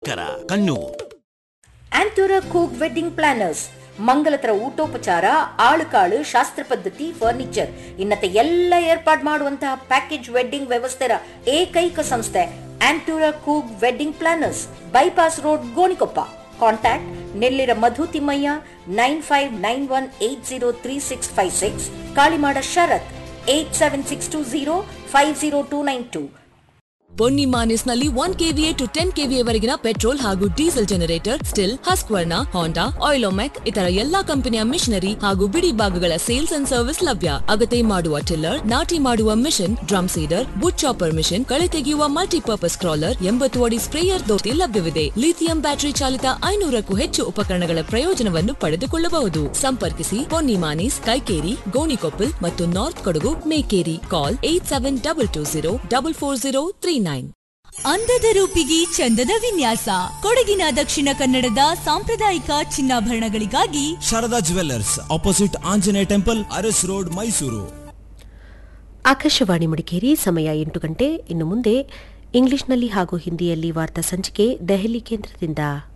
ಶಂಕರ ಕಣ್ಣೂರ್ ಆಂಟೋರ ಕೂಗ್ wedding planners ಮಂಗಲತರ ಊಟೋಪಚಾರ ಆಳುಕಾಳು ಶಾಸ್ತ್ರ ಪದ್ಧತಿ ಫರ್ನಿಚರ್ ಇನ್ನತೆ ಎಲ್ಲ ಏರ್ಪಾಡು ಮಾಡುವಂತಹ ಪ್ಯಾಕೇಜ್ ವೆಡ್ಡಿಂಗ್ ವ್ಯವಸ್ಥೆಯ ಏಕೈಕ ಸಂಸ್ಥೆ ಆಂಟೋರ ಕೂಗ್ wedding planners bypass road Gonikoppa contact Nellira Madhu Thimmaiah nine five nine one eight zero three six five six Kalimada Sharath eight seven six two zero five zero two nine two Bonni ಮಾನಿಸ್ನಲ್ಲಿ one KVA to ten KVA ವರೆಗಿನ petrol ಹಾಗೂ diesel generator Stihl Husqvarna Honda Oleo Mac ಇತರ ಎಲ್ಲಾ ಕಂಪನಿಯ missionary ಹಾಗೂ ಬಿಡಿ ಭಾಗಗಳ sales and service ಲಭ್ಯ ಅಗತ್ಯ ಮಾಡುವ ಟಿಲ್ಲರ್ ನಾಟಿ ಮಾಡುವ ಮಿಷನ್ ಡ್ರಮ್ ಸೀಡರ್ ಬುಟ್ ಚಾಪರ್ ಮಿಷನ್ ಕಳೆ ತೆಗೆಯುವ ಮಲ್ಟಿಪರ್ಪಸ್ ಕ್ರಾಲರ್ ಎಂಬತ್ತು ಅಡಿ ಸ್ಪ್ರೇಯರ್ ದೋತಿ ಲಭ್ಯವಿದೆ ಲಿಥಿಯಂ ಬ್ಯಾಟರಿ ಚಾಲಿತ ಐನೂರಕ್ಕೂ ಹೆಚ್ಚು ಉಪಕರಣಗಳ ಪ್ರಯೋಜನವನ್ನು ಪಡೆದುಕೊಳ್ಳಬಹುದು ಸಂಪರ್ಕಿಸಿ ಪೊನ್ನಿ ಮಾನಿಸ್ ಕೈಕೇರಿ ಗೋಣಿಕೊಪ್ಪಲ್ ಮತ್ತು north Kodagu Makeri call eight seven double two zero double four zero three nine ಅಂದದ ರೂಪಿಗೆ ಚಂದದ ವಿನ್ಯಾಸ ಕೊಡಗಿನ ದಕ್ಷಿಣ ಕನ್ನಡದ ಸಾಂಪ್ರದಾಯಿಕ ಚಿನ್ನಾಭರಣಗಳಿಗಾಗಿ Sharada jewellers opposite Anjaneya temple Aras road Mysuru Akashvani Madikeri ಸಮಯ ಎಂಟು ಗಂಟೆ ಇನ್ನು ಮುಂದೆ ಇಂಗ್ಲಿಷ್ನಲ್ಲಿ ಹಾಗೂ ಹಿಂದಿಯಲ್ಲಿ ವಾರ್ತಾ ಸಂಚಿಕೆ ದೆಹಲಿ ಕೇಂದ್ರದಿಂದ